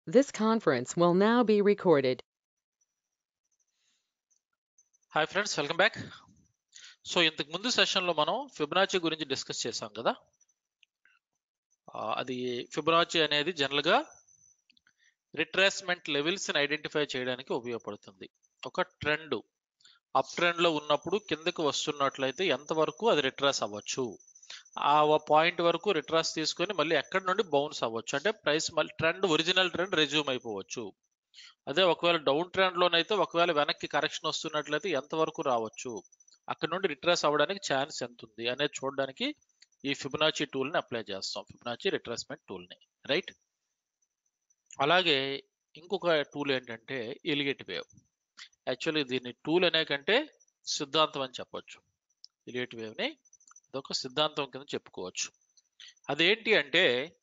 This conference will now be recorded. Hi friends welcome back so ఇంతకు ముందు సెషన్లో మనం ఫిబొనాచి గురించి డిస్కస్ చేసాం కదా ఆ, అది ఫిబొనాచి అనేది జనరల్గా రిట్రేస్మెంట్ లెవెల్స్ని ఐడెంటిఫై చేయడానికి ఉపయోగపడుతుంది ఒక ట్రెండ్ అప్ ట్రెండ్లో ఉన్నప్పుడు కిందకి వస్తున్నట్లయితే ఎంతవరకు అది రిట్రాస్ అవ్వచ్చు ఆ పాయింట్ వరకు రిట్రాస్ తీసుకొని మళ్ళీ ఎక్కడి నుండి బౌన్స్ అవ్వచ్చు అంటే ప్రైస్ మళ్ళీ ట్రెండ్ ఒరిజినల్ ట్రెండ్ రెజ్యూమ్ అయిపోవచ్చు అదే ఒకవేళ డౌన్ ట్రెండ్ లోనైతే ఒకవేళ వెనక్కి కరెక్షన్ వస్తున్నట్లయితే ఎంతవరకు రావచ్చు అక్కడ నుండి రిట్రాస్ అవ్వడానికి ఛాన్స్ ఎంత ఉంది అనేది చూడడానికి ఈ ఫిబొనాచి టూల్ ని అప్లై చేస్తాం ఫిబొనాచి రిట్రాస్మెంట్ టూల్ ని రైట్ అలాగే ఇంకొక టూల్ ఏంటంటే ఎలిగేట్ వేవ్ యాక్చువల్లీ దీన్ని టూల్ అనే కంటే సిద్ధాంతం అని చెప్పొచ్చు ఎలిగేట్ వేవ్ ని అదొక సిద్ధాంతం కింద చెప్పుకోవచ్చు అదేంటి అంటే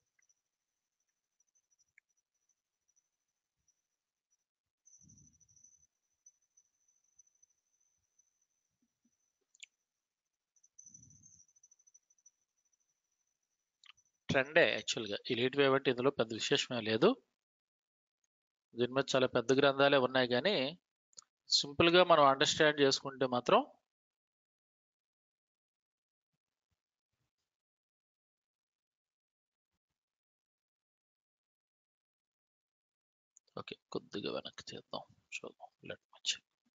ట్రెండే యాక్చువల్గా ఎలిట్ వేవ్ అంటే ఇందులో పెద్ద విశేషమే లేదు దీని మీద చాలా పెద్ద గ్రంథాలే ఉన్నాయి కానీ సింపుల్గా మనం అండర్స్టాండ్ చేసుకుంటే మాత్రం ఓకే కొద్దిగా వెనక్కి చేద్దాం చూద్దాం let much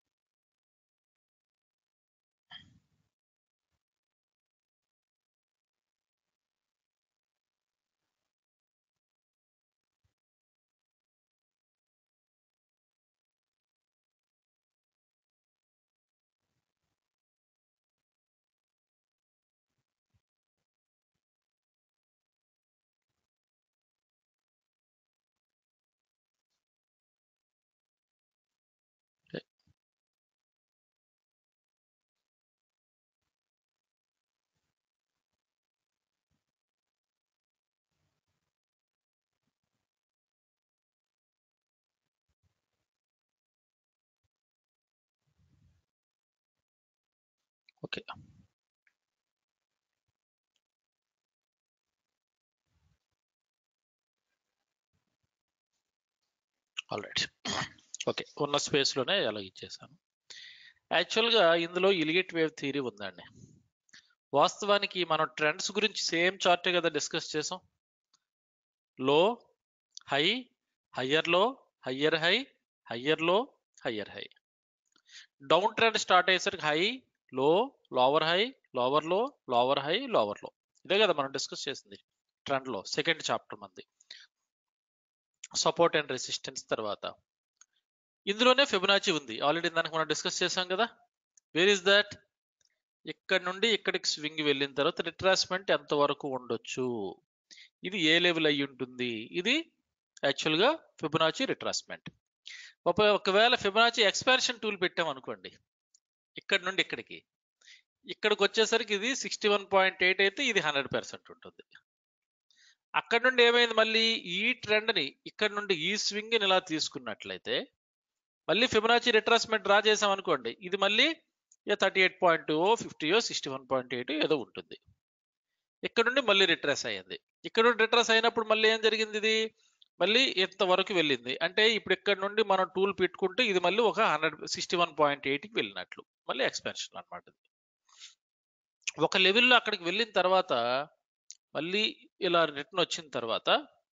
okay alright okay ఉన్న స్పేస్లోనే అలా ఇచ్చేసాను యాక్చువల్గా ఇందులో ఇలిగేట్ వేవ్ థియరీ ఉందండి వాస్తవానికి మనం ట్రెండ్స్ గురించి సేమ్ చార్టే కదా డిస్కస్ చేసాం low high higher low higher high higher low higher high down trend start అయ్యేసరికి high low lower high lower low lower high lower low ఇదే కదా మనం డిస్కస్ చేసింది ట్రెండ్ లో సెకండ్ చాప్టర్ మంది సపోర్ట్ అండ్ రెసిస్టెన్స్ తర్వాత ఇందులోనే ఫిబొనాచి ఉంది ఆల్రెడీ దానికి మనం డిస్కస్ చేసాం కదా వేర్ ఇస్ దట్ ఇక్కడ నుండి ఇక్కడికి స్వింగ్ వెళ్ళిన తర్వాత రిట్రాస్మెంట్ ఎంత వరకు ఉండొచ్చు ఇది ఏ లెవెల్ అయి ఉంటుంది ఇది యాక్చువల్గా ఫిబొనాచి రిట్రాస్మెంట్ ఒక ఒకవేళ ఫిబొనాచి ఎక్స్పాన్షన్ టూల్ పెట్టాం అనుకోండి ఇక్కడ నుండి ఇక్కడికి ఇక్కడికి వచ్చేసరికి ఇది సిక్స్టీ వన్ పాయింట్ ఎయిట్ అయితే ఇది హండ్రెడ్ పర్సెంట్ ఉంటుంది అక్కడ నుండి ఏమైంది మళ్ళీ ఈ ట్రెండ్ ని ఇక్కడ నుండి ఈ స్వింగ్ ని ఇలా తీసుకున్నట్లయితే మళ్ళీ ఫిబొనాచి రిట్రాస్మెంట్ డ్రా చేసాం అనుకోండి ఇది మళ్ళీ థర్టీ ఎయిట్ పాయింట్ ఫిఫ్టీయో సిక్స్టీ వన్ పాయింట్ ఎయిట్ ఏదో ఉంటుంది ఇక్కడ నుండి మళ్ళీ రిట్రాస్ అయ్యింది ఇక్కడ నుండి రిట్రాస్ అయినప్పుడు మళ్ళీ ఏం జరిగింది ఇది మళ్ళీ ఇంత వరకు వెళ్ళింది అంటే ఇప్పుడు ఇక్కడ నుండి మనం టూల్ పెట్టుకుంటే ఇది మళ్ళీ ఒక హండ్రెడ్ సిక్స్టీ వన్ పాయింట్ ఎయిట్కి వెళ్ళినట్లు మళ్ళీ ఎక్స్పెన్షన్ అనమాట ఒక లెవెల్లో అక్కడికి వెళ్ళిన తర్వాత మళ్ళీ ఇలా రిటర్న్ వచ్చిన తర్వాత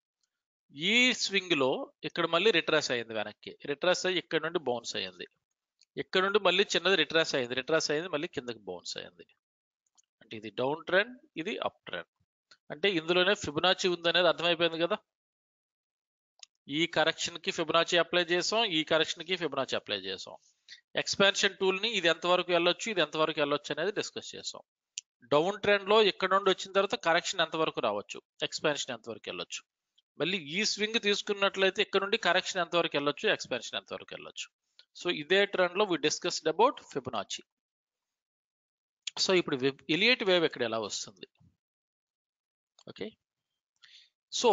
ఈ స్వింగ్ లో ఇక్కడ మళ్ళీ రిట్రాస్ అయింది వెనక్కి రిట్రాస్ అయ్యి ఇక్కడ నుండి బౌన్స్ అయ్యింది ఇక్కడ నుండి మళ్ళీ చిన్నది రిట్రాస్ అయింది రిట్రాస్ అయింది మళ్ళీ కిందకి బౌన్స్ అయింది అంటే ఇది డౌన్ ట్రెండ్ ఇది అప్ ట్రెండ్ అంటే ఇందులోనే ఫిబొనాచి ఉందనేది అర్థమైపోయింది కదా ఈ కరెక్షన్ కి ఫిబొనాచి అప్లై చేసాం ఈ కరెక్షన్ కి ఫిబొనాచి అప్లై చేసాం ఎక్స్పాన్షన్ టూల్ ని ఇది ఎంతవరకు వెళ్ళొచ్చు ఇది ఎంతవరకు వెళ్ళొచ్చు అనేది డిస్కస్ చేసాం డౌన్ ట్రెండ్ లో ఇక్కడ నుండి వచ్చిన తర్వాత కరెక్షన్ ఎంతవరకు రావచ్చు ఎక్స్పాన్షన్ ఎంతవరకు వెళ్ళొచ్చు మళ్ళీ ఈ స్వింగ్ తీసుకున్నట్లయితే ఇక్కడ నుండి కరెక్షన్ ఎంతవరకు వెళ్ళొచ్చు ఎక్స్పాన్షన్ ఎంతవరకు వెళ్ళొచ్చు సో ఇదే ట్రెండ్ లో we discussed about Fibonacci so ఇప్పుడు ఎలియట్ వేవ్ ఇక్కడ ఎలా వస్తుంది ఓకే సో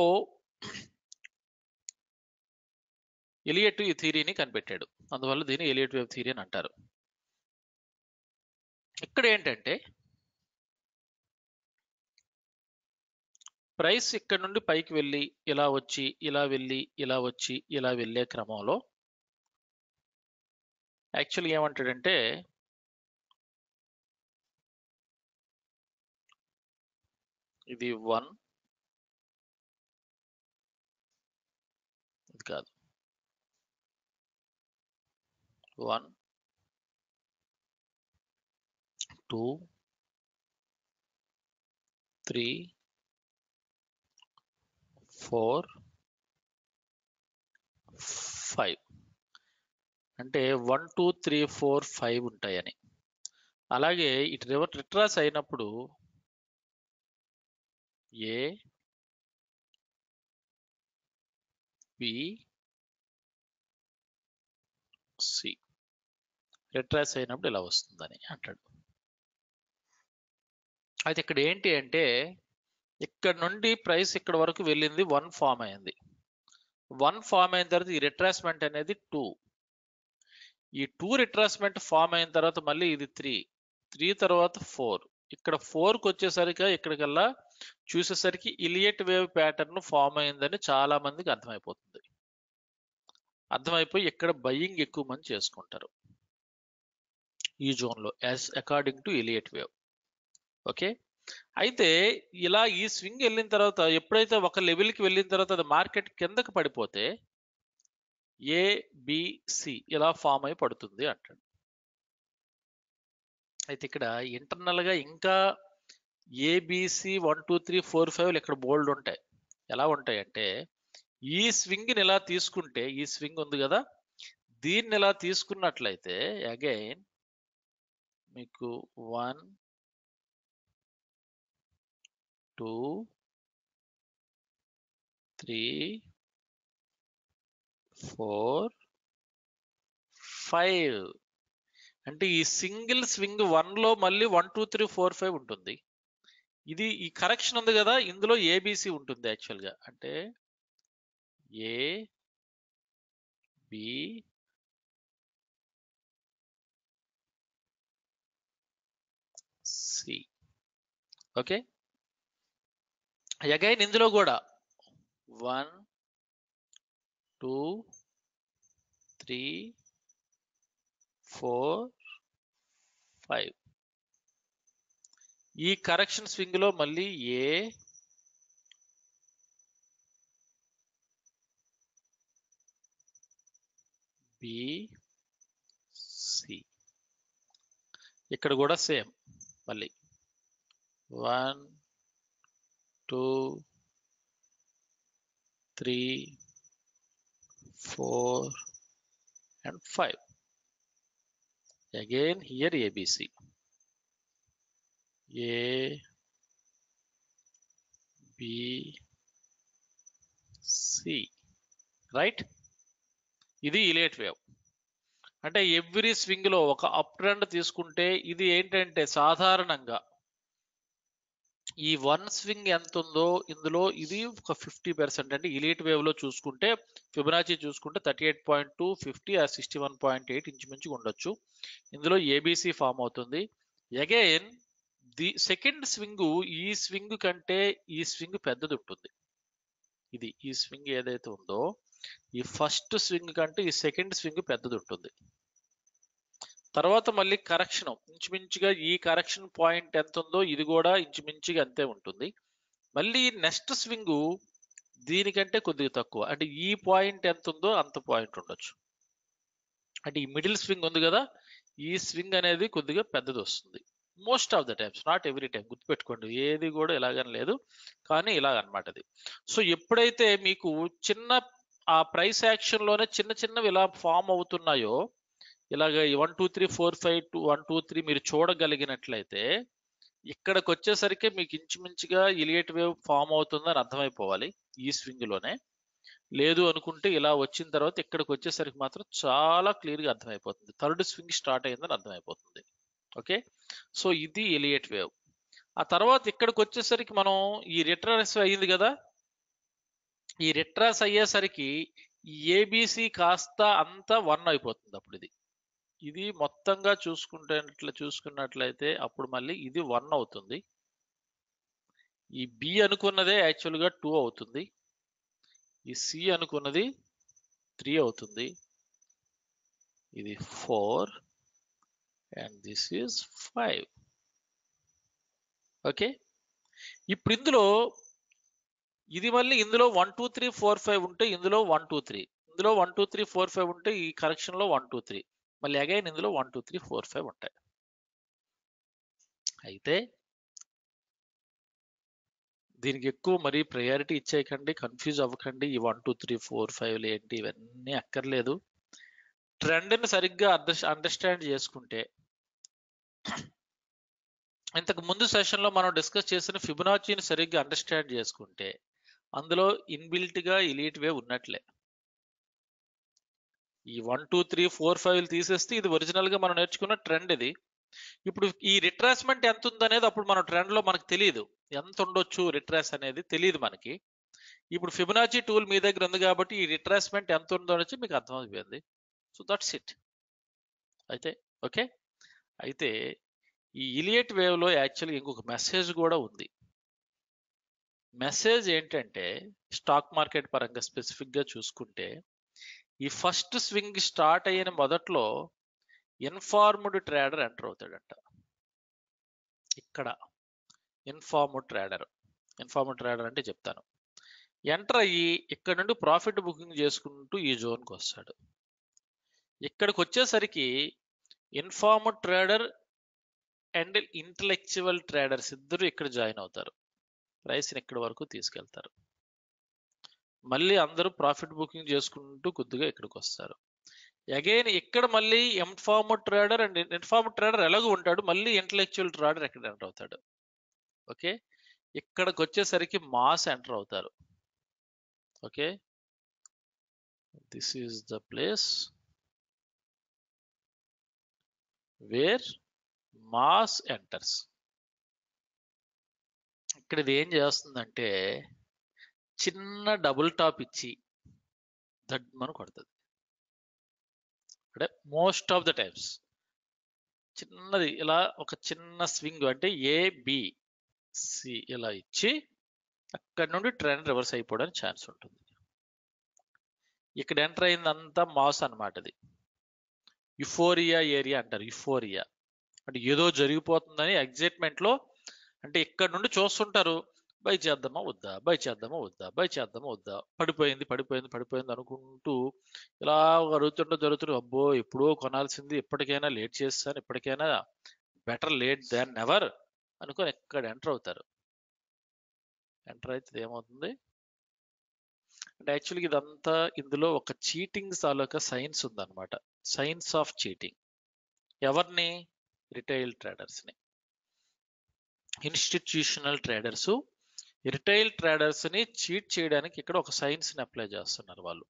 ఎలియట్ ఈ థియరీని కనిపెట్టాడు అందువల్ల దీన్ని ఎలియట్ వేవ్ థియరీ అని అంటారు ఇక్కడ ఏంటంటే ప్రైస్ ఇక్కడ నుండి పైకి వెళ్ళి ఇలా వచ్చి ఇలా వెళ్ళి ఇలా వచ్చి ఇలా వెళ్ళే క్రమంలో యాక్చువల్గా ఏమంటాడంటే ఇది వన్ ఇది కాదు one two three four five అంటే one two three four five ఉంటాయని అలాగే ఇటు రివర్ రిట్రాస్ అయినప్పుడు ఏ బి సి రిట్రాస్ అయినప్పుడు ఇలా వస్తుందని అంటాడు అయితే ఇక్కడ ఏంటి అంటే ఇక్కడ నుండి ప్రైస్ ఇక్కడ వరకు వెళ్ళింది వన్ ఫామ్ అయింది వన్ ఫామ్ అయిన తర్వాత ఈ రిట్రాస్మెంట్ అనేది టూ ఈ టూ రిట్రాస్మెంట్ ఫామ్ అయిన తర్వాత మళ్ళీ ఇది త్రీ త్రీ తర్వాత ఫోర్ ఇక్కడ ఫోర్కి వచ్చేసరికి ఇక్కడికల్లా చూసేసరికి ఇలియట్ వేవ్ ప్యాటర్న్ ఫామ్ అయిందని చాలా మందికి అర్థమైపోతుంది అర్థమైపోయి ఇక్కడ బయ్యింగ్ ఎక్కువ మంది చేసుకుంటారు ఈ జోన్లో as according to Elliott wave okay అయితే ఇలా ఈ స్వింగ్ వెళ్ళిన తర్వాత ఎప్పుడైతే ఒక లెవెల్కి వెళ్ళిన తర్వాత అది మార్కెట్ కిందకి పడిపోతే ఏ బిసి ఇలా ఫామ్ అయి పడుతుంది అంటాడు అయితే ఇక్కడ ఇంటర్నల్ గా ఇంకా ABC one two three four five ఇక్కడ బోల్డ్ ఉంటాయి ఎలా ఉంటాయి అంటే ఈ స్వింగ్ ని ఇలా తీసుకుంటే ఈ స్వింగ్ ఉంది కదా దీన్ని ఇలా తీసుకున్నట్లయితే అగైన్ మీకు one two three four five అంటే ఈ సింగిల్ స్వింగ్ వన్ లో మళ్ళీ one two three four five ఉంటుంది ఇది ఈ కరెక్షన్ ఉంది కదా ఇందులో ఏబిసి ఉంటుంది యాక్చువల్ గా అంటే A B C okay again ఇందులో కూడా one two three four five ఈ కరెక్షన్ స్వింగ్ లో మళ్ళీ ఏ బి సి ఇక్కడ కూడా సేమ్ మళ్ళీ one two three four and five again here ABC A B C right ఇది ఇలేట్ వేవ్ అంటే ఎవ్రీ స్వింగ్ లో ఒక అప్ ట్రెండ్ తీసుకుంటే ఇది ఏంటంటే సాధారణంగా ఈ వన్ స్వింగ్ ఎంత ఉందో ఇందులో ఇది ఒక ఫిఫ్టీ పర్సెంట్ అంటే ఇలీట్ వేవ్ లో చూసుకుంటే ఫిబనాచి చూసుకుంటే thirty eight point two fifty ఆ సిక్స్టీ వన్ పాయింట్ ఎయిట్ ఇంచుమించు ఉండొచ్చు ఇందులో ఏబిసి ఫామ్ అవుతుంది అగైన్ ది సెకండ్ స్వింగ్ ఈ స్వింగ్ కంటే ఈ స్వింగ్ పెద్దది ఉంటుంది ఇది ఈ స్వింగ్ ఏదైతే ఉందో ఈ ఫస్ట్ స్వింగ్ కంటే ఈ సెకండ్ స్వింగ్ పెద్దది ఉంటుంది తర్వాత మళ్ళీ కరెక్షన్ ఇంచుమించుగా ఈ కరెక్షన్ పాయింట్ ఎంత ఉందో ఇది కూడా ఇంచుమించుగా అంతే ఉంటుంది మళ్ళీ నెక్స్ట్ స్వింగ్ దీనికంటే కొద్దిగా తక్కువ అంటే ఈ పాయింట్ ఎంత ఉందో అంత పాయింట్ ఉండొచ్చు అంటే ఈ మిడిల్ స్వింగ్ ఉంది కదా ఈ స్వింగ్ అనేది కొద్దిగా పెద్దది వస్తుంది most of the times not every time గుర్తుపెట్టుకోండి ఏది కూడా ఇలాగని లేదు కానీ ఇలాగ అనమాట అది సో ఎప్పుడైతే మీకు చిన్న ఆ ప్రైస్ యాక్షన్ లోనే చిన్న చిన్నవి ఇలా ఫామ్ అవుతున్నాయో ఇలాగ one two three four five two one two three మీరు చూడగలిగినట్లయితే ఇక్కడికి వచ్చేసరికి మీకు ఇంచుమించుగా ఇలియట్ వేవ్ ఫామ్ అవుతుందని అర్థమైపోవాలి ఈ స్వింగ్ లోనే లేదు అనుకుంటే ఇలా వచ్చిన తర్వాత ఇక్కడికి వచ్చేసరికి మాత్రం చాలా క్లియర్ గా అర్థమైపోతుంది థర్డ్ స్వింగ్ స్టార్ట్ అయిందని అర్థమైపోతుంది ఓకే సో ఇది ఎలియట్ వేవ్ ఆ తర్వాత ఇక్కడికి వచ్చేసరికి మనం ఈ రిట్రాస్ అయ్యింది కదా ఈ రిట్రాస్ అయ్యేసరికి ఏబిసి కాస్త అంతా వన్ అయిపోతుంది అప్పుడు ఇది ఇది మొత్తంగా చూసుకుంటే చూసుకున్నట్లయితే అప్పుడు మళ్ళీ ఇది వన్ అవుతుంది ఈ బి అనుకున్నదే యాక్చువల్గా టూ అవుతుంది ఈ సి అనుకున్నది త్రీ అవుతుంది ఇది four and this is five okay ఇప్పుడు ఇందులో ఇది మళ్ళీ ఇందులో one two three four five ఉంటే ఇందులో వన్ టూ త్రీ ఇందులో one two three four five ఉంటే ఈ కరెక్షన్ లో వన్ టూ త్రీ మళ్ళీ అగైన్ ఇందులో one two three four five ఉంటాయి అయితే దీనికి ఎక్కువ మరీ ప్రయారిటీ ఇచ్చేయకండి కన్ఫ్యూజ్ అవ్వకండి ఈ వన్ టూ త్రీ ఫోర్ ఫైవ్లు ఏంటి ఇవన్నీ అక్కర్లేదు ట్రెండ్ని సరిగ్గా అర్థ అండర్స్టాండ్ చేసుకుంటే ఇంతకు ముందు సెషన్లో మనం డిస్కస్ చేసిన ఫిబొనాచీని సరిగ్గా అండర్స్టాండ్ చేసుకుంటే అందులో ఇన్బిల్ట్ గా ఇలీట్ వే ఉన్నట్లే ఈ one two three four five తీసేస్తే ఇది ఒరిజినల్ గా మనం నేర్చుకున్న ట్రెండ్ ఇది ఇప్పుడు ఈ రిట్రాస్మెంట్ ఎంత ఉందనేది అప్పుడు మన ట్రెండ్ లో మనకు తెలియదు ఎంత ఉండొచ్చు రిట్రాస్ అనేది తెలియదు మనకి ఇప్పుడు ఫిబొనాచీ టూల్ మీ దగ్గర ఉంది కాబట్టి ఈ రిట్రాస్మెంట్ ఎంత ఉందో అనేది మీకు అర్థమైపోయింది సో దట్స్ ఇట్ అయితే ఓకే అయితే ఈ ఇలియట్ వేవ్ లో యాక్చువల్గా ఇంకొక మెసేజ్ కూడా ఉంది మెసేజ్ ఏంటంటే స్టాక్ మార్కెట్ పరంగా స్పెసిఫిక్ గా చూసుకుంటే ఈ ఫస్ట్ స్వింగ్ స్టార్ట్ అయిన మొదట్లో ఇన్ఫార్మ్డ్ ట్రేడర్ ఎంటర్ అవుతాడంట ఇక్కడ ఇన్ఫార్మ్డ్ ట్రేడర్ ఇన్ఫార్మ్డ్ ట్రేడర్ అంటే చెప్తాను ఎంటర్ అయ్యి ఇక్కడ నుండి ప్రాఫిట్ బుకింగ్ చేసుకుంటూ ఈ జోన్కి వస్తాడు ఇక్కడికి వచ్చేసరికి informed trader and intellectual traders ఇద్దరు ఇక్కడ జాయిన్ అవుతారు ప్రైస్ని ఇక్కడి వరకు తీసుకెళ్తారు మళ్ళీ అందరూ ప్రాఫిట్ బుకింగ్ చేసుకుంటూ కొద్దిగా ఇక్కడికి వస్తారు అగైన్ ఇక్కడ మళ్ళీ inform trader and inform trader ఎలాగో ఉంటాడు మళ్ళీ ఇంటలెక్చువల్ ట్రేడర్ ఎక్కడ ఎంటర్ అవుతాడు ఓకే ఇక్కడికి వచ్చేసరికి మాస్ ఎంటర్ అవుతారు okay this is the place where mass enters ఇక్కడ ఇది ఏం చేస్తుందంటే చిన్న డబుల్ టాప్ ఇచ్చి దడ్మను కొడుతుంది అంటే మోస్ట్ ఆఫ్ ద టైమ్స్ చిన్నది ఇలా ఒక చిన్న స్వింగ్ అంటే ఏ బి సి ఇలా ఇచ్చి అక్కడ నుండి ట్రెండ్ రివర్స్ అయిపోవడానికి ఛాన్స్ ఉంటుంది ఇక్కడ ఎంటర్ అయిందంతా మాస్ అనమాట అది యుఫోరియా ఏరియా అంటారు యుఫోరియా అంటే ఏదో జరిగిపోతుందని ఎగ్జైట్మెంట్ లో అంటే ఇక్కడ నుండి చూస్తుంటారు బై చేద్దామా వద్దా బై చేద్దామా వద్దా బై చేద్దామా వద్దా పడిపోయింది పడిపోయింది పడిపోయింది అనుకుంటూ ఇలా జరుగుతుంటే జరుగుతుంటే అబ్బో ఎప్పుడో కొనాల్సింది ఎప్పటికైనా లేట్ చేస్తాను ఎప్పటికైనా బెటర్ లేట్ దాన్ నెవర్ అనుకొని ఎక్కడ ఎంటర్ అవుతారు ఎంటర్ అయితే ఏమవుతుంది అంటే యాక్చువల్గా ఇదంతా ఇందులో ఒక చీటింగ్ తాలూకా సైన్స్ ఉందన్నమాట సైన్స్ ఆఫ్ చీటింగ్ ఎవరిని రిటైల్ ట్రేడర్స్ని ఇన్స్టిట్యూషనల్ ట్రేడర్స్ రిటైల్ ట్రేడర్స్ ని చీట్ చేయడానికి ఇక్కడ ఒక సైన్స్ ని అప్లై చేస్తున్నారు వాళ్ళు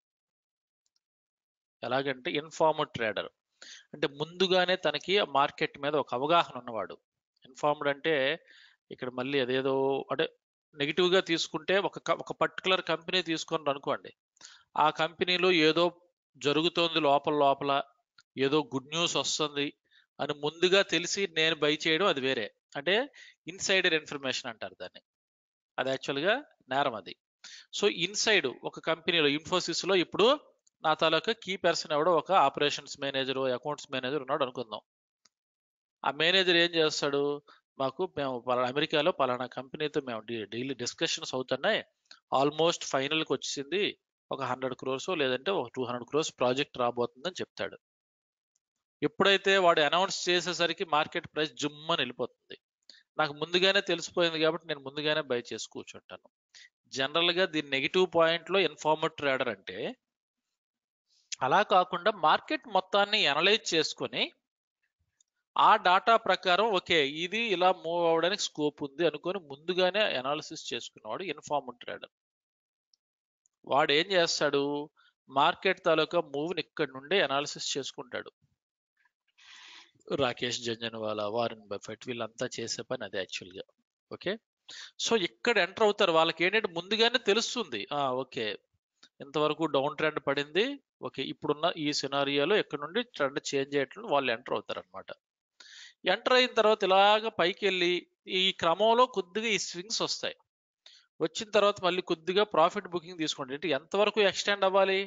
ఎలాగంటే ఇన్ఫార్మ్డ్ ట్రేడర్ అంటే ముందుగానే తనకి మార్కెట్ మీద ఒక అవగాహన ఉన్నవాడు ఇన్ఫార్మ్డ్ అంటే ఇక్కడ మళ్ళీ అదేదో అంటే నెగిటివ్ గా తీసుకుంటే ఒక క- ఒక పర్టికులర్ కంపెనీ తీసుకొని అనుకోండి ఆ కంపెనీలో ఏదో జరుగుతోంది లోపల లోపల ఏదో గుడ్ న్యూస్ వస్తుంది అని ముందుగా తెలిసి నేను బై చేయడం అది వేరే అంటే ఇన్సైడర్ ఇన్ఫర్మేషన్ అంటారు దాన్ని అది యాక్చువల్గా నేరం అది సో ఇన్సైడ్ ఒక కంపెనీలో ఇన్ఫోసిస్ లో ఇప్పుడు నా తాలూకా కీ పర్సన్ ఎవడో ఒక ఆపరేషన్స్ మేనేజర్ అకౌంట్స్ మేనేజర్ ఉన్నాడు అనుకుందాం ఆ మేనేజర్ ఏం చేస్తాడు మాకు మేము పలానా అమెరికాలో పలానా కంపెనీతో మేము డైలీ డిస్కషన్స్ అవుతున్నాయి ఆల్మోస్ట్ ఫైనల్కి వచ్చింది ఒక హండ్రెడ్ క్రోర్స్ లేదంటే ఒక టూ హండ్రెడ్ క్రోర్స్ ప్రాజెక్ట్ రాబోతుందని చెప్తాడు ఎప్పుడైతే వాడు అనౌన్స్ చేసేసరికి మార్కెట్ ప్రైస్ జుమ్మని వెళ్ళిపోతుంది నాకు ముందుగానే తెలిసిపోయింది కాబట్టి నేను ముందుగానే బై చేసి కూర్చుంటాను జనరల్ గా దీని నెగిటివ్ పాయింట్ లో ఇన్ఫార్మర్ ట్రేడర్ అంటే అలా కాకుండా మార్కెట్ మొత్తాన్ని అనలైజ్ చేసుకొని ఆ డాటా ప్రకారం ఓకే ఇది ఇలా మూవ్ అవ్వడానికి స్కోప్ ఉంది అనుకొని ముందుగానే అనాలిసిస్ చేసుకున్నవాడు ఇన్ఫార్మర్ ట్రేడర్ వాడు ఏం చేస్తాడు మార్కెట్ తాలూకా మూవ్ని ఇక్కడ నుండి అనాలిసిస్ చేసుకుంటాడు రాకేష్ జంజన్వాలా వారెన్ బఫెట్ వీళ్ళంతా చేసే పని అదే యాక్చువల్గా ఓకే సో ఇక్కడ ఎంటర్ అవుతారు వాళ్ళకి ఏంటంటే ముందుగానే తెలుస్తుంది ఆ ఓకే ఇంతవరకు డౌన్ ట్రెండ్ పడింది ఓకే ఇప్పుడున్న ఈ సినారియోలో ఇక్కడ నుండి ట్రెండ్ చేంజ్ అయ్యేట్లు వాళ్ళు ఎంటర్ అవుతారు అనమాట ఎంటర్ అయిన తర్వాత ఇలాగ పైకి వెళ్ళి ఈ క్రమంలో కొద్దిగా ఈ స్వింగ్స్ వస్తాయి వచ్చిన తర్వాత మళ్ళీ కొద్దిగా ప్రాఫిట్ బుకింగ్ తీసుకోండి అంటే ఎంతవరకు ఎక్స్టెండ్ అవ్వాలి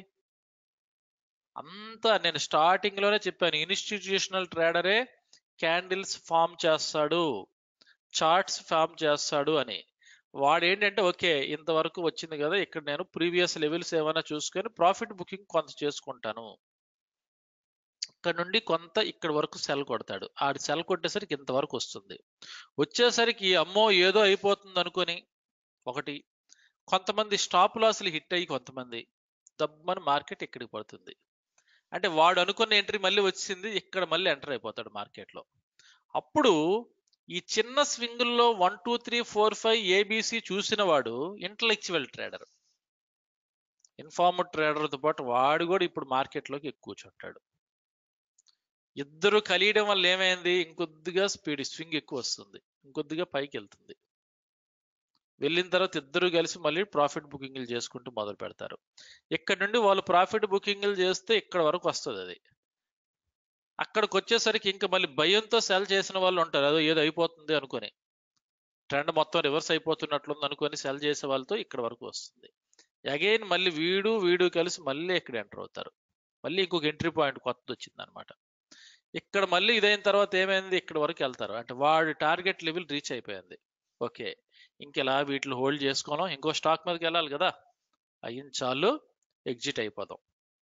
అంతా నేను స్టార్టింగ్ లోనే చెప్పాను ఇన్స్టిట్యూషనల్ ట్రేడరే క్యాండిల్స్ ఫామ్ చేస్తాడు చార్ట్స్ ఫామ్ చేస్తాడు అని వాడు ఏంటంటే ఓకే ఇంతవరకు వచ్చింది కదా ఇక్కడ నేను ప్రీవియస్ లెవెల్స్ ఏమైనా చూసుకొని ప్రాఫిట్ బుకింగ్ కొంత చేసుకుంటాను ఇక్కడ నుండి కొంత ఇక్కడ వరకు సెల్ కొడతాడు ఆడి సెల్ కొట్టేసరికి ఇంతవరకు వస్తుంది వచ్చేసరికి అమ్మో ఏదో అయిపోతుంది అనుకొని ఒకటి కొంతమంది స్టాప్ లాస్లు హిట్ అయ్యి కొంతమంది దబ్బని మార్కెట్ ఇక్కడికి పడుతుంది అంటే వాడు అనుకున్న ఎంట్రీ మళ్ళీ వచ్చింది ఇక్కడ మళ్ళీ ఎంటర్ అయిపోతాడు మార్కెట్లో అప్పుడు ఈ చిన్న స్వింగుల్లో one two three four five ABC చూసిన వాడు ఇంటలెక్చువల్ ట్రేడర్ ఇన్ఫార్మడ్ ట్రేడర్తో పాటు వాడు కూడా ఇప్పుడు మార్కెట్లోకి ఎక్కువ కూర్చుంటాడు ఇద్దరు కలియడం వల్ల ఏమైంది ఇంకొద్దిగా స్పీడ్ స్వింగ్ ఎక్కువ వస్తుంది ఇంకొద్దిగా పైకి వెళ్తుంది వెళ్ళిన తర్వాత ఇద్దరు కలిసి మళ్ళీ ప్రాఫిట్ బుకింగ్లు చేసుకుంటూ మొదలు పెడతారు ఇక్కడ నుండి వాళ్ళు ప్రాఫిట్ బుకింగ్లు చేస్తే ఇక్కడ వరకు వస్తుంది అది అక్కడికి వచ్చేసరికి ఇంకా మళ్ళీ భయంతో సెల్ చేసిన వాళ్ళు ఉంటారు అదో ఏదో అయిపోతుంది అనుకొని ట్రెండ్ మొత్తం రివర్స్ అయిపోతున్నట్లుంది అనుకొని సెల్ చేసే వాళ్ళతో ఇక్కడ వరకు వస్తుంది అగైన్ మళ్ళీ వీడు వీడు కలిసి మళ్ళీ ఇక్కడ ఎంటర్ అవుతారు మళ్ళీ ఇంకొక ఎంట్రీ పాయింట్ కొత్తది వచ్చింది అనమాట ఇక్కడ మళ్ళీ ఇదైన తర్వాత ఏమైంది ఇక్కడ వరకు వెళ్తారు అంటే వాడి టార్గెట్ లెవెల్ రీచ్ అయిపోయింది ఓకే ఇంకెలా వీటిని హోల్డ్ చేసుకోవడం ఇంకో స్టాక్ మీదకి వెళ్ళాలి కదా అయిన చాలు ఎగ్జిట్ అయిపోదాం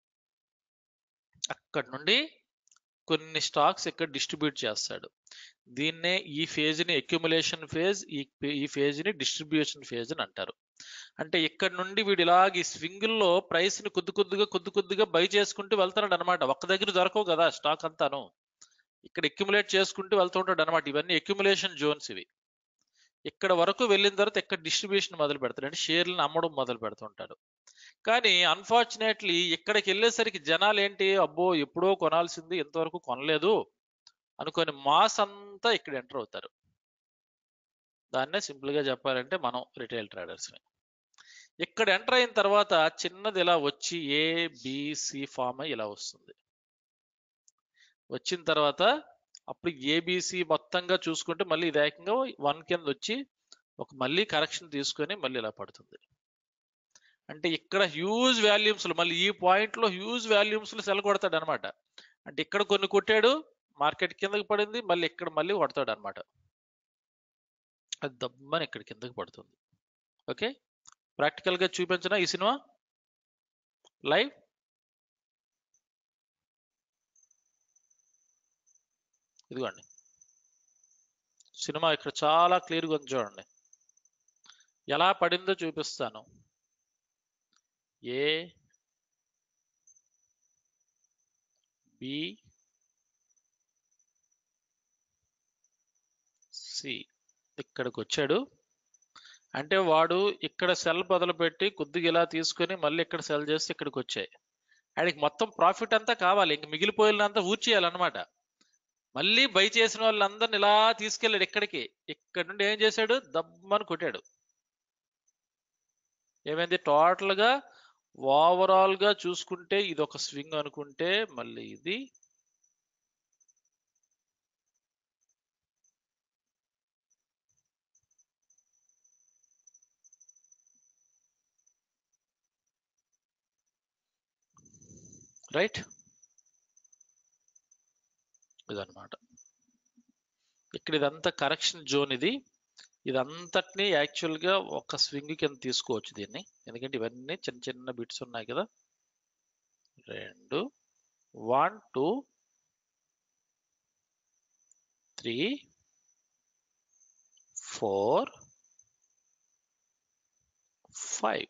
అక్కడ నుండి కొన్ని స్టాక్స్ ఇక్కడ డిస్ట్రిబ్యూట్ చేస్తాడు దీన్నే ఈ ఫేజ్ ని అక్యుములేషన్ ఫేజ్ ఈ ఈ ఫేజ్ ని డిస్ట్రిబ్యూషన్ ఫేజ్ అని అంటారు అంటే ఇక్కడ నుండి వీడు ఇలాగ ఈ స్వింగుల్లో ప్రైస్ ని కొద్ది కొద్దిగా కొద్ది కొద్దిగా బై చేసుకుంటూ వెళ్తున్నాడు అనమాట ఒక్క దగ్గర దొరకవు కదా స్టాక్ అంతాను ఇక్కడ అక్యుములేట్ చేసుకుంటూ వెళ్తుంటాడు అనమాట ఇవన్నీ అక్యుములేషన్ జోన్స్ ఇవి ఇక్కడ వరకు వెళ్ళిన తర్వాత ఇక్కడ డిస్ట్రిబ్యూషన్ మొదలు పెడతాడు అంటే షేర్లను అమ్మడం మొదలు పెడుతుంటాడు కానీ అన్ఫార్చునేట్లీ ఇక్కడికి వెళ్ళేసరికి జనాలు ఏంటి అబ్బో ఎప్పుడో కొనాల్సింది ఇంతవరకు కొనలేదు అనుకొని మాస్ అంతా ఇక్కడ ఎంటర్ అవుతారు దాన్నే సింపుల్ గా చెప్పాలంటే మనం రిటైల్ ట్రేడర్స్ ఇక్కడ ఎంటర్ అయిన తర్వాత చిన్నది ఇలా వచ్చి ఏ బిసి ఫామ్ ఇలా వస్తుంది వచ్చిన తర్వాత అప్పుడు ఏబిసి మొత్తంగా చూసుకుంటే మళ్ళీ ఇది ఏకంగా వన్ కింద వచ్చి ఒక మళ్ళీ కరెక్షన్ తీసుకొని మళ్ళీ ఇలా పడుతుంది అంటే ఇక్కడ హ్యూజ్ వాల్యూమ్స్ మళ్ళీ ఈ పాయింట్ లో హ్యూజ్ వాల్యూమ్స్ సెల్ కొడతాడు అనమాట అంటే ఇక్కడ కొన్ని కొట్టాడు మార్కెట్ కిందకి పడింది మళ్ళీ ఇక్కడ మళ్ళీ కొడతాడు అనమాట అది దమ్మని ఇక్కడ కిందకి పడుతుంది ఓకే ప్రాక్టికల్ గా చూపించిన ఈ సినిమా లైవ్ ఇదిగోండి సినిమా ఇక్కడ చాలా క్లియర్గా ఉంది చూడండి ఎలా పడిందో చూపిస్తాను ఏ బి సి ఇక్కడికి వచ్చాడు అంటే వాడు ఇక్కడ సెల్ మొదలుపెట్టి కొద్దిగా ఇలా తీసుకొని మళ్ళీ ఇక్కడ సెల్ చేసి ఇక్కడికి వచ్చాయి ఆడికి మొత్తం ప్రాఫిట్ అంతా కావాలి ఇంక మిగిలిపోయినంతా ఊర్చేయాలన్నమాట మళ్ళీ బై చేసిన వాళ్ళందరిని ఇలా తీసుకెళ్ళాడు ఇక్కడికి ఇక్కడ నుండి ఏం చేశాడు దమ్మని కొట్టాడు ఏమైంది టోటల్ గా ఓవరాల్ గా చూసుకుంటే ఇది ఒక స్వింగ్ అనుకుంటే మళ్ళీ ఇది రైట్ ఇదన్నమాట ఇక్కడ ఇదంతా కరెక్షన్ జోన్ ఇది ఇదంతటిని యాక్చువల్ గా ఒక స్వింగ్ కింద తీసుకోవచ్చు దీన్ని ఎందుకంటే ఇవన్నీ చిన్న చిన్న బిట్స్ ఉన్నాయి కదా రెండు one two three four five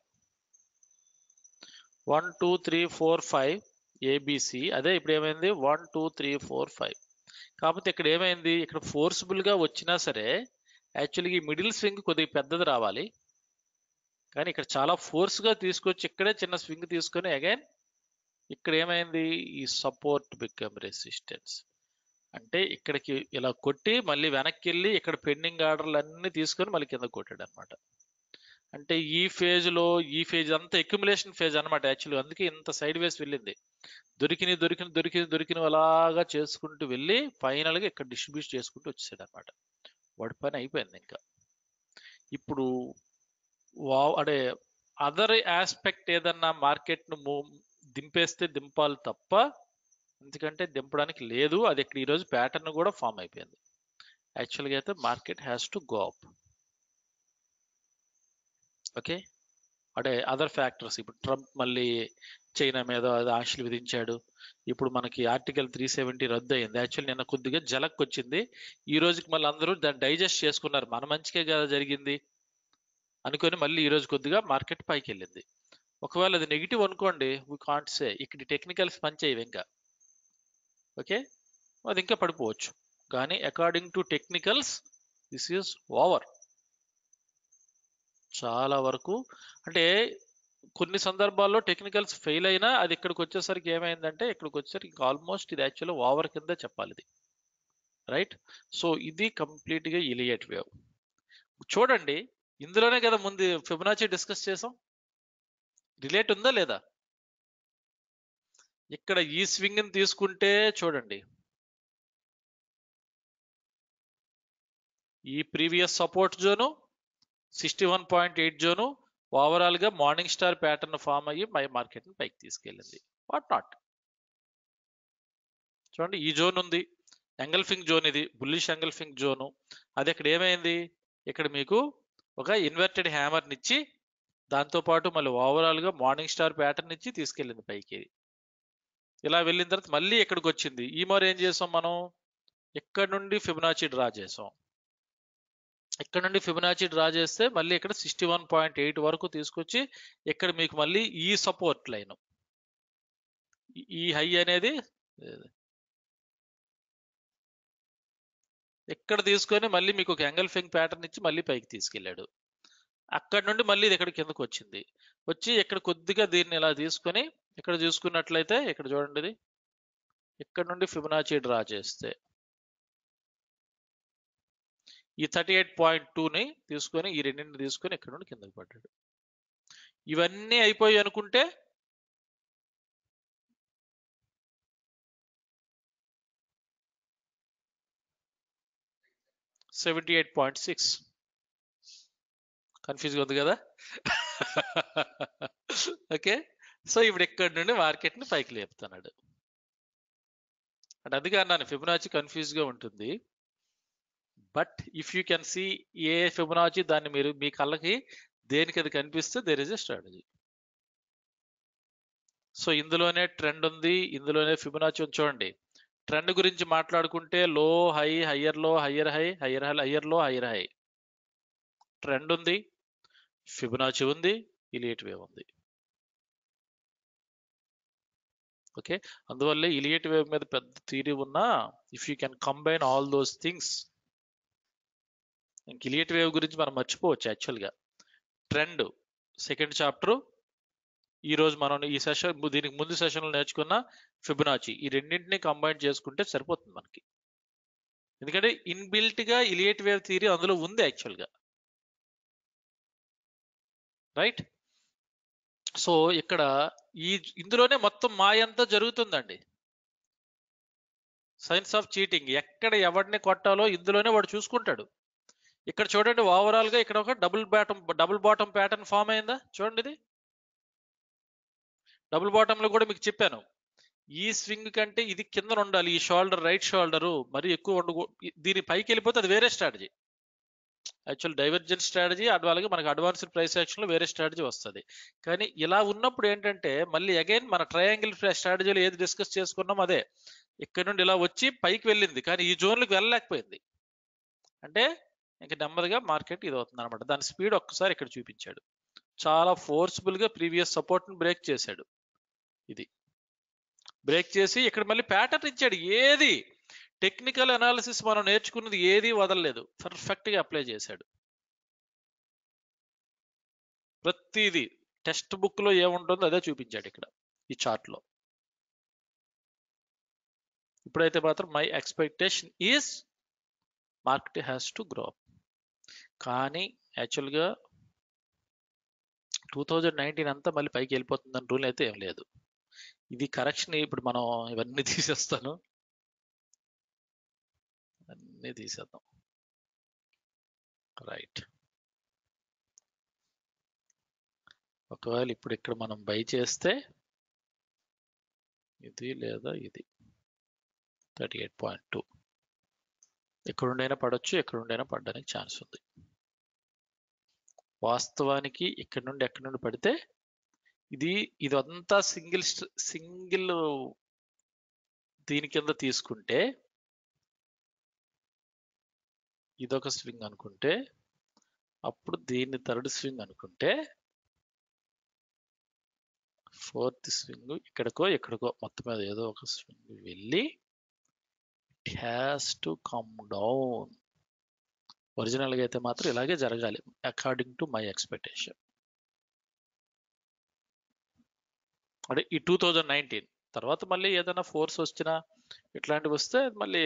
one two three four five ABC అదే ఇప్పుడు ఏమైంది one two three four five కాకపోతే ఇక్కడ ఏమైంది ఇక్కడ ఫోర్స్ఫుల్ గా వచ్చినా సరే యాక్చువల్గా ఈ మిడిల్ స్వింగ్ కొద్దిగా పెద్దది రావాలి కానీ ఇక్కడ చాలా ఫోర్స్ గా తీసుకొచ్చి ఇక్కడే చిన్న స్వింగ్ తీసుకొని అగైన్ ఇక్కడ ఏమైంది ఈ సపోర్ట్ బికమ్ రెసిస్టెన్స్ అంటే ఇక్కడికి ఇలా కొట్టి మళ్ళీ వెనక్కి వెళ్ళి ఇక్కడ పెండింగ్ ఆర్డర్లు అన్ని తీసుకొని మళ్ళీ కింద కొట్టాడు అనమాట అంటే ఈ phase లో ఈ ఫేజ్ అంతా ఎక్యుములేషన్ ఫేజ్ అన్నమాట యాక్చువల్లీ అందుకే ఇంత సైడ్ వేస్ వెళ్ళింది దొరికిన దొరికిన దొరికిన దొరికిన అలాగా చేసుకుంటూ వెళ్ళి final గా ఇక్కడ డిస్ట్రిబ్యూట్ చేసుకుంటూ వచ్చేసాడు అనమాట వాడి పని అయిపోయింది ఇంకా ఇప్పుడు వా అంటే అదర్ ఆస్పెక్ట్ ఏదన్నా మార్కెట్ను దింపేస్తే దింపాలి తప్ప ఎందుకంటే దింపడానికి లేదు అది ఇక్కడ ఈరోజు ప్యాటర్న్ కూడా ఫామ్ అయిపోయింది యాక్చువల్గా అయితే market has to go up okay అంటే అదర్ ఫ్యాక్టర్స్ ఇప్పుడు ట్రంప్ మళ్ళీ చైనా మీద అది ఆంక్షలు విధించాడు ఇప్పుడు మనకి ఆర్టికల్ త్రీ సెవెంటీ రద్దు అయింది యాక్చువల్ నిన్న కొద్దిగా జలక్ వచ్చింది ఈ రోజుకి మళ్ళీ అందరూ దాన్ని డైజెస్ట్ చేసుకున్నారు మన మంచికే కదా జరిగింది అనుకొని మళ్ళీ ఈ రోజు కొద్దిగా మార్కెట్ పైకి వెళ్ళింది ఒకవేళ అది నెగిటివ్ అనుకోండి వీ కాంట్ సే ఇక్కడ టెక్నికల్స్ పనిచేయవు ఇంకా ఓకే అది ఇంకా పడిపోవచ్చు కానీ according to technicals this is over చాలా వరకు అంటే కొన్ని సందర్భాల్లో టెక్నికల్స్ ఫెయిల్ అయినా అది ఇక్కడికి వచ్చేసరికి ఏమైందంటే ఇక్కడికి వచ్చేసరికి ఆల్మోస్ట్ ఇది యాక్చువల్లీ ఓవర్ కింద చెప్పాలి ఇది రైట్ సో ఇది కంప్లీట్గా ఇలియట్ వేవ్ చూడండి ఇందులోనే కదా ముందు ఫిబొనాచి డిస్కస్ చేసాం రిలేట్ ఉందా లేదా ఇక్కడ ఈ స్వింగ్ ని తీసుకుంటే చూడండి ఈ previous support zone sixty one point eight zone overall గా మార్నింగ్ స్టార్ ప్యాటర్న్ ఫామ్ అయ్యి మై మార్కెట్ ని పైకి తీసుకెళ్ళింది వాట్ నాట్ చూడండి ఈ జోన్ ఉంది ఎంగల్ఫింగ్ జోన్ ఇది బుల్లిష్ ఎంగల్ఫింగ్ జోను అది ఇక్కడ ఏమైంది ఇక్కడ మీకు ఒక ఇన్వర్టెడ్ హ్యామర్ నిచ్చి దాంతో పాటు మళ్ళీ ఓవరాల్ గా మార్నింగ్ స్టార్ ప్యాటర్న్ ఇచ్చి తీసుకెళ్ళింది పైకి ఇలా వెళ్ళిన తర్వాత మళ్ళీ ఇక్కడికి వచ్చింది ఈ మరి ఏం చేసాం మనం ఇక్కడ నుండి ఫిబొనాచి డ్రా చేసాం ఇక్కడ నుండి ఫిబొనాచి డ్రా చేస్తే మళ్ళీ ఇక్కడ సిక్స్టీ వన్ పాయింట్ ఎయిట్ వరకు తీసుకొచ్చి ఇక్కడ మీకు మళ్ళీ ఈ సపోర్ట్ లైన్ ఈ హై అనేది ఇక్కడ తీసుకొని మళ్ళీ మీకు ఒక ఎంగల్ఫింగ్ ప్యాటర్న్ ఇచ్చి మళ్ళీ పైకి తీసుకెళ్ళాడు అక్కడ నుండి మళ్ళీ ఇది ఇక్కడ కిందకు వచ్చింది వచ్చి ఇక్కడ కొద్దిగా దీన్ని ఇలా తీసుకొని ఇక్కడ చూసుకున్నట్లయితే ఇక్కడ చూడండి ఇది ఇక్కడ నుండి ఫిబొనాచి డ్రా చేస్తే ఈ థర్టీ ఎయిట్ పాయింట్ టూని తీసుకొని ఈ రెండింటిని తీసుకొని ఇక్కడ నుండి కిందకి పడ్డాడు ఇవన్నీ అయిపోయి అనుకుంటే సెవెంటీ ఎయిట్ పాయింట్ సిక్స్ కన్ఫ్యూజ్గా ఉంది కదా ఓకే సో ఇప్పుడు ఇక్కడ నుండి మార్కెట్ని పైకి లేపుతున్నాడు అంటే అందుకే అన్నాను ఫిబొనాచి కన్ఫ్యూజ్గా ఉంటుంది but if you can see a Fibonacci దాన్ని మీరు మీ కళ్ళకి దేనికి అది కనిపిస్తే there is a strategy so ఇందులోనే ట్రెండ్ ఉంది ఇందులోనే ఫిబొనాచి ఉంది చూడండి ట్రెండ్ గురించి మాట్లాడుకుంటే low high higher low higher high higher high higher low higher high trend ఉంది ఫిబొనాచి ఉంది ఇలియట్ వేవ్ ఉంది ఓకే అందువల్ల ఇలియట్ వేవ్ మీద పెద్ద థీరీ ఉన్నా if you can combine all those things ఇంక ఇలియట్ వేవ్ గురించి మనం మర్చిపోవచ్చు యాక్చువల్గా ట్రెండ్ సెకండ్ చాప్టర్ ఈ రోజు మనం ఈ సెషన్ దీనికి ముందు సెషన్లో నేర్చుకున్న ఫిబొనాచి ఈ రెండింటిని కంబైన్ చేసుకుంటే సరిపోతుంది మనకి ఎందుకంటే ఇన్బిల్ట్ గా ఇలియట్ వేవ్ థియరీ అందులో ఉంది యాక్చువల్గా రైట్ సో ఇక్కడ ఈ ఇందులోనే మొత్తం మాయంతా జరుగుతుందండి సైన్స్ ఆఫ్ చీటింగ్ ఎక్కడ ఎవరిని కొట్టాలో ఇందులోనే వాడు చూసుకుంటాడు ఇక్కడ చూడండి ఓవరాల్ గా ఇక్కడ ఒక double bottom double bottom pattern form అయిందా చూడండి ఇది డబుల్ బాటమ్ లో కూడా మీకు చెప్పాను ఈ స్వింగ్ కంటే ఇది కింద ఉండాలి ఈ షోల్డర్ రైట్ షోల్డర్ మరి ఎక్కువ ఉండకూ దీని పైకి వెళ్ళిపోతే అది వేరే స్ట్రాటజీ యాక్చువల్ డైవర్జెంట్ స్ట్రాటజీ అలాగే మనకి అడ్వాన్స్డ్ ప్రైస్ యాక్షన్ లో వేరే స్ట్రాటజీ వస్తుంది కానీ ఇలా ఉన్నప్పుడు ఏంటంటే మళ్ళీ అగైన్ మన ట్రయాంగిల్ స్ట్రాటజీలో ఏది డిస్కస్ చేసుకున్నాం అదే ఇక్కడ నుండి ఇలా వచ్చి పైకి వెళ్ళింది కానీ ఈ జోన్లకు వెళ్ళలేకపోయింది అంటే ఇంకా నెమ్మదిగా మార్కెట్ ఇది అవుతుంది అనమాట దాని స్పీడ్ ఒక్కసారి ఇక్కడ చూపించాడు చాలా ఫోర్స్ఫుల్ గా ప్రీవియస్ సపోర్ట్ ని బ్రేక్ చేశాడు ఇది బ్రేక్ చేసి ఇక్కడ మళ్ళీ ప్యాటర్న్ ఇచ్చాడు ఏది టెక్నికల్ అనాలిసిస్ మనం నేర్చుకున్నది ఏది వదలలేదు పర్ఫెక్ట్ గా అప్లై చేశాడు ప్రతిదీ టెక్స్ట్ బుక్ లో ఏముంటుందో అదే చూపించాడు ఇక్కడ ఈ చార్ట్ లో ఇప్పుడైతే మాత్రం my expectation is market has to grow కానీ యాక్చువల్గా టూ థౌజండ్ నైన్టీన్ అంతా మళ్ళీ పైకి వెళ్ళిపోతుందని రూల్ అయితే ఏం లేదు ఇది కరెక్షన్ ఇప్పుడు మనం ఇవన్నీ తీసేస్తాను అన్నీ తీసేద్దాం రైట్ ఒకవేళ ఇప్పుడు ఇక్కడ మనం బై చేస్తే ఇది లేదా ఇది థర్టీ ఎయిట్ పాయింట్ టూ ఎక్కడుండైనా పడవచ్చు ఎక్కడుండైనా పడడానికి ఛాన్స్ ఉంది వాస్తవానికి ఇక్కడ నుండి ఎక్కడి నుండి పడితే ఇది ఇదంతా సింగిల్ సింగిల్ దీని కింద తీసుకుంటే ఇదొక స్వింగ్ అనుకుంటే అప్పుడు దీన్ని థర్డ్ స్వింగ్ అనుకుంటే ఫోర్త్ స్వింగ్ ఇక్కడికో ఎక్కడికో మొత్తం మీద ఏదో ఒక స్వింగ్ వెళ్ళి it has to come down ఒరిజినల్గా అయితే మాత్రం ఇలాగే జరగాలి అకార్డింగ్ టు మై ఎక్స్పెక్టేషన్ అంటే ఈ టూ థౌజండ్ నైన్టీన్ తర్వాత మళ్ళీ ఏదైనా ఫోర్స్ వచ్చినా ఇట్లాంటివి వస్తే మళ్ళీ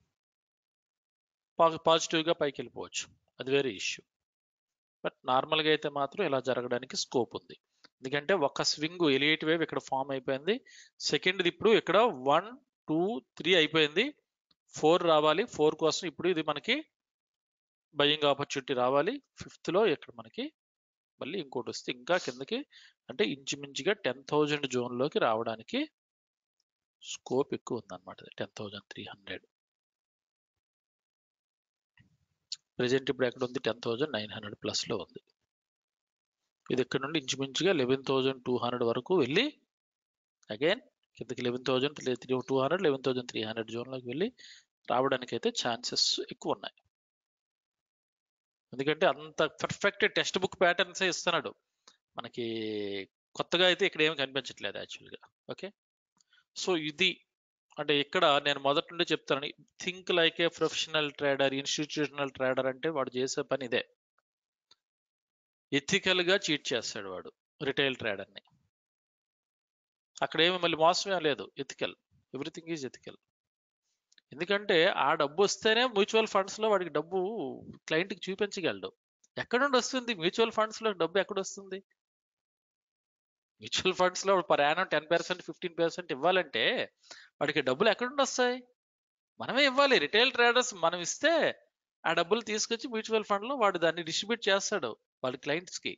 పాజిటివ్గా పైకి వెళ్ళిపోవచ్చు అది వేరే ఇష్యూ బట్ నార్మల్గా అయితే మాత్రం ఇలా జరగడానికి స్కోప్ ఉంది ఎందుకంటే ఒక స్వింగ్ ఎలియేట్ వేవ్ ఇక్కడ ఫామ్ అయిపోయింది సెకండ్ది ఇప్పుడు ఇక్కడ వన్ టూ త్రీ అయిపోయింది ఫోర్ రావాలి ఫోర్ కోసం ఇప్పుడు ఇది మనకి బయింగ్ ఆపర్చునిటీ రావాలి ఫిఫ్త్లో ఇక్కడ మనకి మళ్ళీ ఇంకోటి వస్తే ఇంకా కిందకి అంటే ఇంచుమించుగా టెన్ థౌజండ్ జోన్లోకి రావడానికి స్కోప్ ఎక్కువ ఉందన్నమాట ten thousand three hundred present ఇప్పుడు ఎక్కడ ఉంది టెన్ థౌజండ్ నైన్ హండ్రెడ్ ప్లస్లో ఉంది ఇది ఇక్కడ నుండి ఇంచుమించుగా లెవెన్ థౌజండ్ టూ హండ్రెడ్ వరకు వెళ్ళి అగైన్ కిందకి eleven thousand three two hundred eleven thousand three hundred జోన్లోకి వెళ్ళి రావడానికి అయితే ఛాన్సెస్ ఎక్కువ ఉన్నాయి ఎందుకంటే అంత పర్ఫెక్ట్ టెక్స్ట్ బుక్ ప్యాటర్న్సే ఇస్తున్నాడు మనకి కొత్తగా అయితే ఇక్కడ ఏమి కనిపించట్లేదు యాక్చువల్గా ఓకే సో ఇది అంటే ఇక్కడ నేను మొదటి నుండి చెప్తాను think like a professional trader institutional trader అంటే వాడు చేసే పని ఇదే ఎథికల్ గా చీట్ చేస్తాడు వాడు రిటైల్ ట్రేడర్ని అక్కడ ఏమి మళ్ళీ మోసమే లేదు ఎథికల్ ఎవ్రీథింగ్ ఈజ్ ఎథికల్ ఎందుకంటే ఆ డబ్బు వస్తేనే మ్యూచువల్ ఫండ్స్ లో వాడికి డబ్బు క్లయింట్కి చూపించగలడు ఎక్కడ నుండి వస్తుంది మ్యూచువల్ ఫండ్స్ లో డబ్బు ఎక్కడ వస్తుంది మ్యూచువల్ ఫండ్స్ లో per annum ten percent fifteen percent ఇవ్వాలంటే వాడికి డబ్బులు ఎక్కడ నుండి వస్తాయి మనమే ఇవ్వాలి రిటైల్ ట్రేడర్స్ మనం ఇస్తే ఆ డబ్బులు తీసుకొచ్చి మ్యూచువల్ ఫండ్ లో వాడు దాన్ని డిస్ట్రిబ్యూట్ చేస్తాడు వాళ్ళ క్లయింట్స్ కి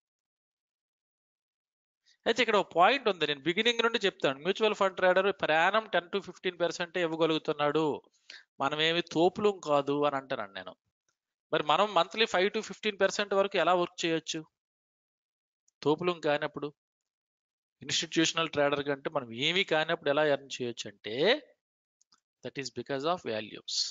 అయితే ఇక్కడ ఒక పాయింట్ ఉంది నేను బిగినింగ్ నుండి చెప్తాను మ్యూచువల్ ఫండ్ ట్రేడర్ ప్రయాణం టెన్ టు ఫిఫ్టీన్ పర్సెంట్ ఇవ్వగలుగుతున్నాడు మనం ఏమి తోపులు కాదు అని అంటాను నేను మరి మనం monthly five to fifteen percent వరకు ఎలా వర్క్ చేయొచ్చు తోపులు కానప్పుడు ఇన్స్టిట్యూషనల్ ట్రేడర్ కంటే మనం ఏమీ కానప్పుడు ఎలా ఎర్న్ చేయొచ్చు అంటే that is because of volumes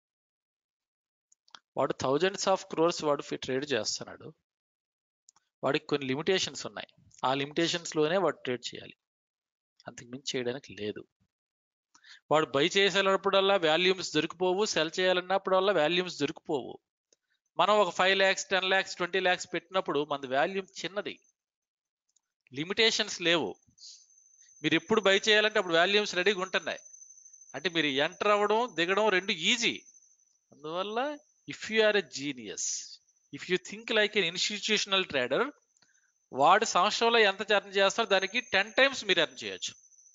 వాడు థౌజండ్స్ ఆఫ్ క్రోర్స్ వాడు ట్రేడ్ చేస్తున్నాడు వాడికి కొన్ని లిమిటేషన్స్ ఉన్నాయి ఆ లిమిటేషన్స్ లోనే వాడు ట్రేడ్ చేయాలి అంతకు మించి చేయడానికి లేదు వాడు బై చేసేటప్పుడల్లా వాల్యూమ్స్ దొరికిపోవు సెల్ చేయాలన్నప్పుడల్లా వాల్యూమ్స్ దొరికిపోవు మనం ఒక five lakhs ten lakhs twenty lakhs పెట్టినప్పుడు మన వాల్యూమ్ చిన్నది లిమిటేషన్స్ లేవు మీరు ఎప్పుడు బై చేయాలంటే అప్పుడు వాల్యూమ్స్ రెడీగా ఉంటున్నాయి అంటే మీరు ఎంటర్ అవ్వడం దిగడం రెండు ఈజీ అందువల్ల if you are a genius if you think like an institutional trader వాడు సంవత్సరంలో ఎంత ఎర్న్ చేస్తారో దానికి టెన్ టైమ్స్ మీరు ఎర్న్ చేయొచ్చు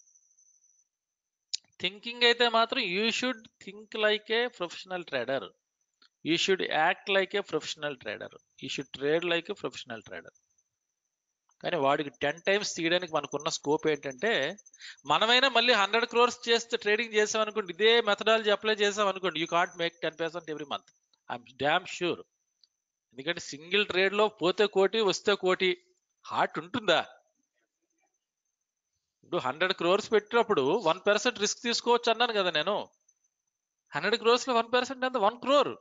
థింకింగ్ అయితే మాత్రం you should think like a professional trader you should act like a professional trader you should trade like a professional trader కానీ వాడికి టెన్ టైమ్స్ తీయడానికి మనకున్న స్కోప్ ఏంటంటే మనమైనా మళ్ళీ హండ్రెడ్ క్రోర్స్ చేస్తే ట్రేడింగ్ చేసాం అనుకోండి ఇదే మెథడాలజీ అప్లై చేసాం అనుకోండి you can't make ten percent every month I'm damn sure ఎందుకంటే సింగిల్ ట్రేడ్ లో పోతే కోటి వస్తే కోటి హార్ట్ ఉంటుందా ఇప్పుడు హండ్రెడ్ క్రోర్స్ పెట్టినప్పుడు వన్ పర్సెంట్ రిస్క్ తీసుకోవచ్చు అన్నాను కదా నేను హండ్రెడ్ క్రోర్స్ లో వన్ పర్సెంట్ ఎంత వన్ క్రోర్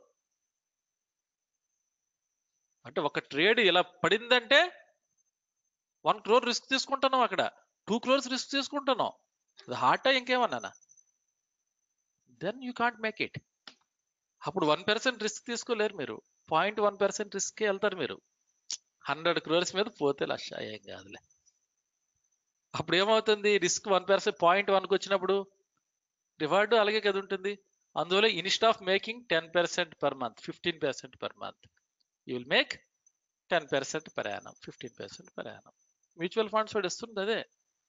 అంటే ఒక ట్రేడ్ ఇలా పడిందంటే వన్ క్రోర్ రిస్క్ తీసుకుంటున్నాం అక్కడ టూ క్రోర్స్ రిస్క్ తీసుకుంటున్నాం అది హార్టా ఇంకేమన్నానా then you can't make it అప్పుడు వన్ పర్సెంట్ రిస్క్ తీసుకోలేరు మీరు పాయింట్ వన్ పర్సెంట్ రిస్క్కే వెళ్తారు మీరు హండ్రెడ్ క్రోర్స్ మీద పోతే లక్ష ఏం కాదులే అప్పుడు ఏమవుతుంది రిస్క్ వన్ పర్సెంట్ పాయింట్ వన్కి వచ్చినప్పుడు రివార్డు అలాగే కదా ఉంటుంది అందువల్ల instead of making ten percent per month fifteen percent per month you will make ten percent per annum fifteen percent per annum mutual funds వాడు ఇస్తుంది అదే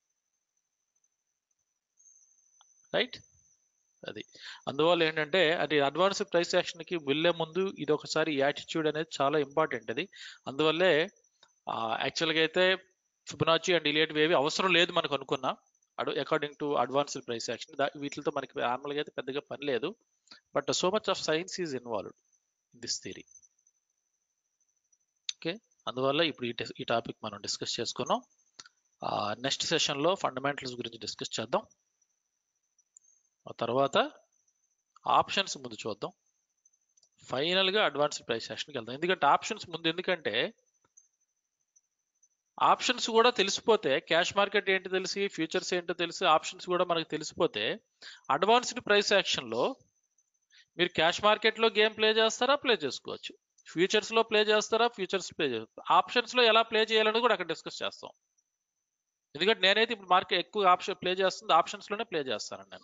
రైట్ అది అందువల్ల ఏంటంటే అది అడ్వాన్స్ ప్రైస్ యాక్షన్కి వెళ్ళే ముందు ఇది ఒకసారి యాటిట్యూడ్ అనేది చాలా ఇంపార్టెంట్ అది అందువల్లే యాక్చువల్గా అయితే ఫిబొనాచి అండ్ ఇలియట్ ఏవి అవసరం లేదు మనకు అనుకున్నా అడు according to advanced price action వీటితో మనకి నార్మల్గా అయితే పెద్దగా పని లేదు but so much of science is involved in this theory okay అందువల్ల ఇప్పుడు ఈ tes- ఈ టాపిక్ మనం డిస్కస్ చేసుకున్నాం నెక్స్ట్ సెషన్లో ఫండమెంటల్స్ గురించి డిస్కస్ చేద్దాం ఆ తర్వాత ఆప్షన్స్ ముందు చూద్దాం ఫైనల్గా అడ్వాన్స్డ్ ప్రైస్ యాక్షన్కి వెళ్దాం ఎందుకంటే ఆప్షన్స్ ముందు ఎందుకంటే ఆప్షన్స్ కూడా తెలిసిపోతే క్యాష్ మార్కెట్ ఏంటి తెలిసి ఫ్యూచర్స్ ఏంటో తెలిసి ఆప్షన్స్ కూడా మనకు తెలిసిపోతే అడ్వాన్స్డ్ ప్రైస్ యాక్షన్లో మీరు క్యాష్ మార్కెట్లో గేమ్ ప్లే చేస్తారా ప్లే చేసుకోవచ్చు ఫ్యూచర్స్ లో ప్లే చేస్తారా ఫ్యూచర్స్ ప్లే చేస్తారు ఆప్షన్స్ లో ఎలా ప్లే చేయాలని కూడా అక్కడ డిస్కస్ చేస్తాం ఎందుకంటే నేనైతే ఇప్పుడు మార్కెట్ ఎక్కువ ఆప్షన్ ప్లే చేస్తుంది ఆప్షన్స్ లోనే ప్లే చేస్తాను నేను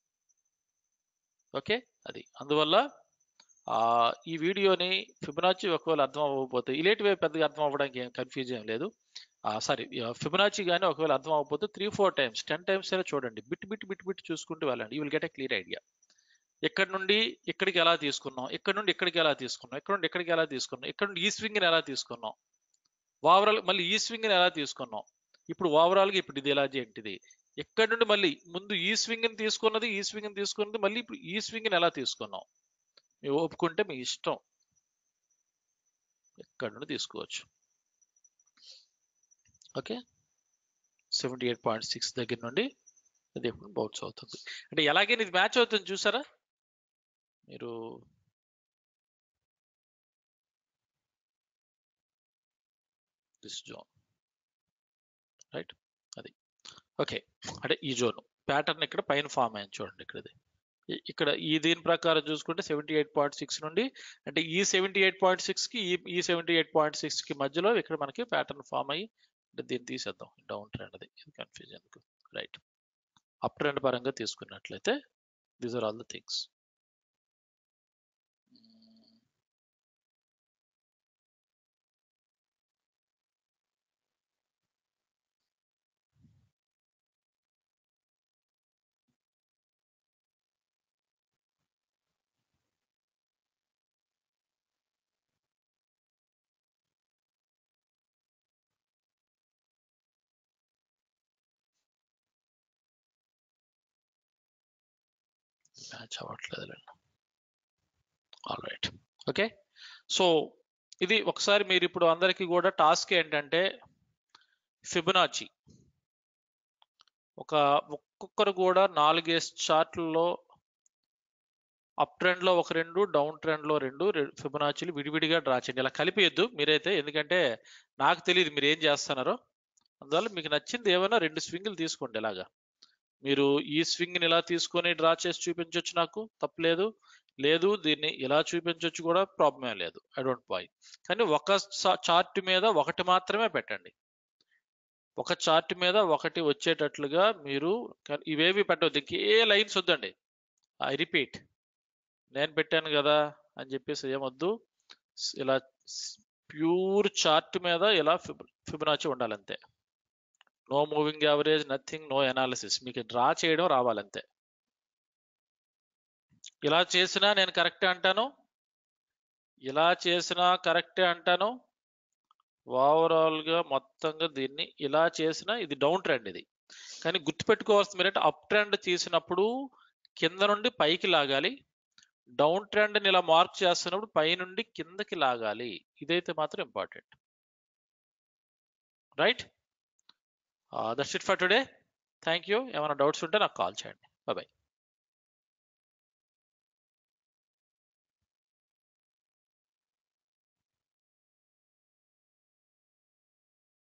ఓకే అది అందువల్ల ఆ, ఈ వీడియోని ఫిబొనాచి ఒకవేళ అర్థం అవ్వకపోతే ఇలేటివే పెద్దగా అర్థం అవ్వడానికి ఏం కన్ఫ్యూజ్ ఏం లేదు సారీ ఫిబొనాచి కానీ ఒకవేళ అర్థం అవ్వకపోతే three four times ten times అయినా చూడండి బిట్ బిట్ బిట్ బిట్ చూసుకుంటూ వెళ్ళండి you will get a clear idea ఎక్కడి నుండి ఇక్కడికి ఎలా తీసుకున్నాం ఇక్కడ నుండి ఇక్కడికి ఎలా తీసుకున్నాం ఇక్కడ నుండి ఇక్కడికి ఎలా తీసుకున్నాం ఇక్కడ నుండి ఈ స్వింగ్ని ఎలా తీసుకున్నాం ఓవరాల్ మళ్ళీ ఈ స్వింగ్ని ఎలా తీసుకున్నాం ఇప్పుడు ఓవరాల్గా ఇప్పుడు ఇది ఎలా ఏంటిది ఇక్కడ నుండి మళ్ళీ ముందు ఈ స్వింగ్ని తీసుకున్నది ఈ స్వింగ్ని తీసుకున్నది మళ్ళీ ఇప్పుడు ఈ స్వింగ్ని ఎలా తీసుకున్నాం మీరు ఒప్పుకుంటే మీ ఇష్టం ఇక్కడ నుండి తీసుకోవచ్చు okay seventy eight point six దగ్గర నుండి అది ఎప్పుడు బౌన్స్ అవుతుంది అంటే ఎలాగైనా ఇది మ్యాచ్ అవుతుంది చూసారా మీరు దిస్ జోన్ రైట్ అది ఓకే అంటే ఈ జోన్ ప్యాటర్న్ ఇక్కడ పైన ఫామ్ అయింది చూడండి ఇక్కడ ఇది. ఇ- ఇక్కడ ఈ దీని ప్రకారం చూసుకుంటే సెవెంటీ ఎయిట్ పాయింట్ సిక్స్ నుండి అంటే ఈ సెవెంటీ ఎయిట్ పాయింట్ సిక్స్కి ఈ ఈ సెవెంటీ ఎయిట్ పాయింట్ సిక్స్కి మధ్యలో ఇక్కడ మనకి ప్యాటర్న్ ఫామ్ అయ్యి అంటే దీన్ని తీసేద్దాం డౌన్ ట్రెండ్ అది కన్ఫ్యూజ్ ఎందుకు రైట్ అప్ ట్రెండ్ పరంగా తీసుకున్నట్లయితే these are all the things match అవ్వట్లేదులేండి ఆల్ రైట్ ఓకే సో ఇది ఒకసారి మీరు ఇప్పుడు అందరికీ కూడా టాస్క్ ఏంటంటే ఫిబొనాచి ఒక ఒక్కొక్కరు కూడా నాలుగేసి చార్ట్లలో అప్ ట్రెండ్ లో ఒక రెండు డౌన్ ట్రెండ్ లో రెండు ఫిబొనాచీలు విడివిడిగా డ్రా చేయండి ఇలా కలిపియద్దు మీరైతే ఎందుకంటే నాకు తెలియదు మీరు ఏం చేస్తున్నారో అందువల్ల మీకు నచ్చింది ఏమైనా రెండు స్వింగ్లు తీసుకోండి ఇలాగా మీరు ఈ స్వింగ్ ని ఇలా తీసుకొని డ్రా చేసి చూపించవచ్చు నాకు తప్పలేదు లేదు దీన్ని ఇలా చూపించవచ్చు కూడా ప్రాబ్లమే లేదు ఐ డోంట్ పాయింట్ కానీ ఒక చార్ట్ మీద ఒకటి మాత్రమే పెట్టండి ఒక చార్ట్ మీద ఒకటి వచ్చేటట్లుగా మీరు క- ఇవేవి పెట్టవద్దు ఇంకే లైన్స్ వద్దండి ఐ రిపీట్ నేను పెట్టాను కదా అని చెప్పేసి ఏమొద్దు స్- ఇలా ప్యూర్ చార్ట్ మీద ఇలా ఫిబ్- ఫిబొనాచి ఉండాలంతే no moving average nothing no analysis మీకు డ్రా చేయడం రావాలంతే ఇలా చేసినా నేను కరెక్టే అంటాను ఇలా చేసినా కరెక్టే అంటాను ఓవరాల్ గా మొత్తంగా దీన్ని ఇలా చేసినా ఇది డౌన్ ట్రెండ్ ఇది కానీ గుర్తుపెట్టుకోవాల్సింది ఏంటంటే అప్ ట్రెండ్ తీసినప్పుడు కింద నుండి పైకి లాగాలి డౌన్ ట్రెండ్ ఇలా మార్క్ చేస్తున్నప్పుడు పై నుండి కిందకి లాగాలి ఇదైతే మాత్రం important right that's it for today thank you ఏమైనా డౌట్స్ ఉంటే నాకు కాల్ చేయండి బాయ్